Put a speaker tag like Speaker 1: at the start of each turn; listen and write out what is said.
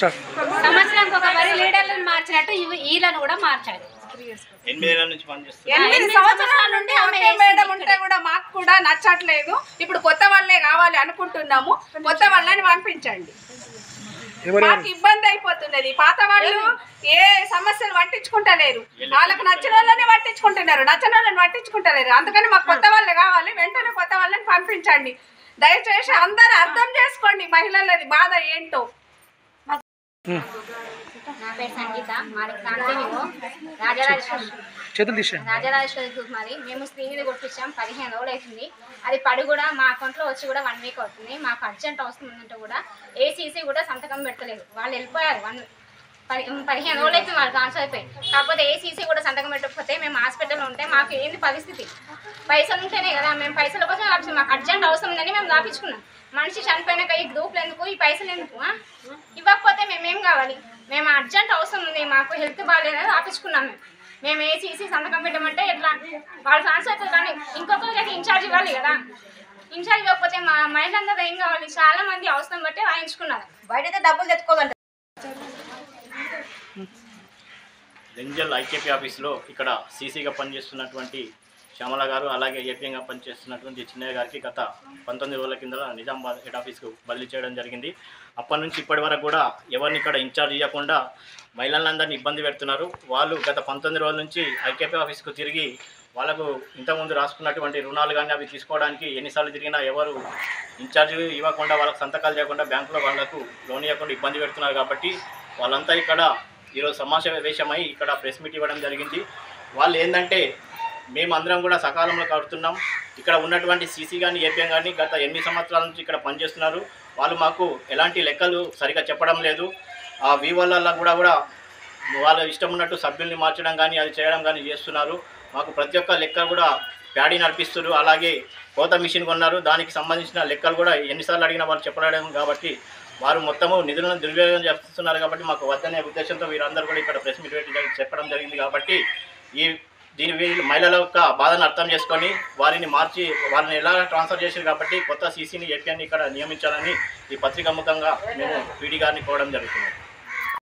Speaker 1: Start
Speaker 2: సంవత్సరానికి ఒక వరి లీడర్లను మార్చినట్టు ఇవి- వీళ్ళను కూడా మార్చాలి
Speaker 3: ఎనిమిదేళ్ల నుంచి పనిచేస్తున్నారు
Speaker 4: ఎనిమిది
Speaker 2: ఎనిమిది
Speaker 4: సంవత్సరాల
Speaker 2: సంవత్సరాల
Speaker 4: నుండి
Speaker 2: నుండి
Speaker 4: ఒకే
Speaker 2: ఆమె
Speaker 4: మేడం
Speaker 2: వేసింది
Speaker 4: ఉంటే కూడా మాకు కూడా నచ్చట్లేదు ఇప్పుడు కొత్త వాళ్ళే కావాలి అనుకుంటున్నాము కొత్త వాళ్ళని పంపించండి
Speaker 1: ఎవరు
Speaker 4: మాకు ఇబ్బంది అయిపోతున్నది పాత వాళ్ళు ఏ సమస్యలు పట్టించుకుంటలేరు వాళ్ళకి నచ్చిన వాళ్ళని పట్టించుకుంటున్నారు నచ్చిన వాళ్ళని పట్టించుకుంటలేరు అందుకని మాకు కొత్త వాళ్ళు కావాలి వెంటనే కొత్త వాళ్ళని పంపించండి దయచేసి అందరు అర్థం చేసుకోండి మహిళలది బాధ ఏంటో
Speaker 2: నా పేరు సంగీత మాది కాంతినివో రాజరాజేశ్వరి
Speaker 1: చేతులు తీసేయండి
Speaker 2: రాజరాజేశ్వరి గ్రూప్ మరి మేము స్క్రీన్ కొట్టించాం పదిహేను రోజులు అవుతుంది అది పడి కూడా మా అకౌంట్లో వచ్చి కూడా వన్ వీక్ అవుతుంది మాకు అర్జెంట్ అవసరం ఉందంటే కూడా ఏసీసీ కూడా సంతకం పెట్టలేదు వాళ్ళు వెళ్ళిపోయారు వన్ పది పదిహేను రోజులు అయితే వాళ్ళు ట్రాన్స్ఫర్ అయిపోయి కాకపోతే ఏసీసీ కూడా సంతకం పెట్టకపోతే మేము హాస్పిటల్లో ఉంటే మాకు ఏంది పరిస్థితి పైసలు ఉంటేనే కదా మేము పైసల కోసం రాపించాం మాకు అర్జెంట్ అవసరం ఉందని మేము రాపించుకున్నాం మనిషి చనిపోయినాక ఈ గ్రూప్లు ఎందుకు ఈ పైసలు ఎందుకు ఆ? ఇవ్వకపోతే మేమేం కావాలి మేము అర్జెంట్ అవసరం ఉంది మాకు హెల్త్ బాగాలేదని రాపించుకున్నాం మేము మేము ఏసీసీ సంతకం పెట్టమంటే ఎట్లా వాళ్ళు ట్రాన్స్ఫర్ అవుతుంది కానీ ఇంకొకరికి ఇన్ఛార్జ్ ఇవ్వాలి కదా ఇన్ఛార్జ్ ఇవ్వకపోతే మా మహిళలందరూ ఏం కావాలి చాలా మంది అవసరం బట్టి రాయించుకున్నారు
Speaker 4: బయట డబ్బులు తెచ్చుకోదంట
Speaker 3: రెంజల్ ఐకేపీ ఆఫీస్లో ఇక్కడ సీసీగా పనిచేస్తున్నటువంటి శ్యామల గారు అలాగే ఏపీఎంగా పనిచేస్తున్నటువంటి చిన్నయ్య గారికి గత పంతొమ్మిది రోజుల కింద నిజామాబాద్ హెడ్ ఆఫీస్కు బదిలీ చేయడం జరిగింది అప్పటి నుంచి ఇప్పటి వరకు కూడా ఎవరిని ఇక్కడ ఇన్ఛార్జ్ ఇవ్వకుండా మహిళలందరినీ ఇబ్బంది పెడుతున్నారు వాళ్ళు గత పంతొమ్మిది రోజుల నుంచి ఐకేపీ ఆఫీస్కు తిరిగి వాళ్ళకు ఇంతకుముందు రాసుకున్నటువంటి రుణాలు కానీ అవి తీసుకోవడానికి ఎన్నిసార్లు తిరిగినా ఎవరు ఇన్ఛార్జ్ ఇవ్వకుండా వాళ్ళకు సంతకాలు చేయకుండా బ్యాంకులో వాళ్ళకు లోన్ ఇవ్వకుండా ఇబ్బంది పెడుతున్నారు కాబట్టి వాళ్ళంతా ఇక్కడ ఈరోజు సమావేశమై ఇక్కడ ప్రెస్ మీట్ ఇవ్వడం జరిగింది వాళ్ళు ఏంటంటే మేమందరం కూడా సకాలంలో కడుతున్నాం ఇక్కడ ఉన్నటువంటి సీసీ కానీ ఏపీఎం కానీ గత ఎనిమిది సంవత్సరాల నుంచి ఇక్కడ పనిచేస్తున్నారు వాళ్ళు మాకు ఎలాంటి లెక్కలు సరిగా చెప్పడం లేదు ఆ వివోలలో కూడా కూడా వాళ్ళ ఇష్టం ఉన్నట్టు సభ్యుల్ని మార్చడం కానీ అది చేయడం కానీ చేస్తున్నారు మాకు ప్రతి ఒక్క లెక్క కూడా ప్యాడీ నడిపిస్తున్నారు అలాగే కోత మిషన్ కొన్నారు దానికి సంబంధించిన లెక్కలు కూడా ఎన్నిసార్లు అడిగినా వాళ్ళు చెప్పడం కాబట్టి వారు మొత్తము నిధులను దుర్వినియోగం చేస్తున్నారు కాబట్టి మాకు వద్దనే ఉద్దేశంతో వీరందరూ కూడా ఇక్కడ ప్రెస్ మీట్ పెట్టి చెప్పడం జరిగింది కాబట్టి ఈ దీని వీళ్ళు మహిళల యొక్క బాధను అర్థం చేసుకొని వారిని మార్చి వారిని ఎలా ట్రాన్స్ఫర్ చేశారు కాబట్టి కొత్త సీసీని ఏపీఎన్ని ఇక్కడ నియమించాలని ఈ పత్రికా ముఖంగా మేము పీడీ గారిని కోవడం జరుగుతుంది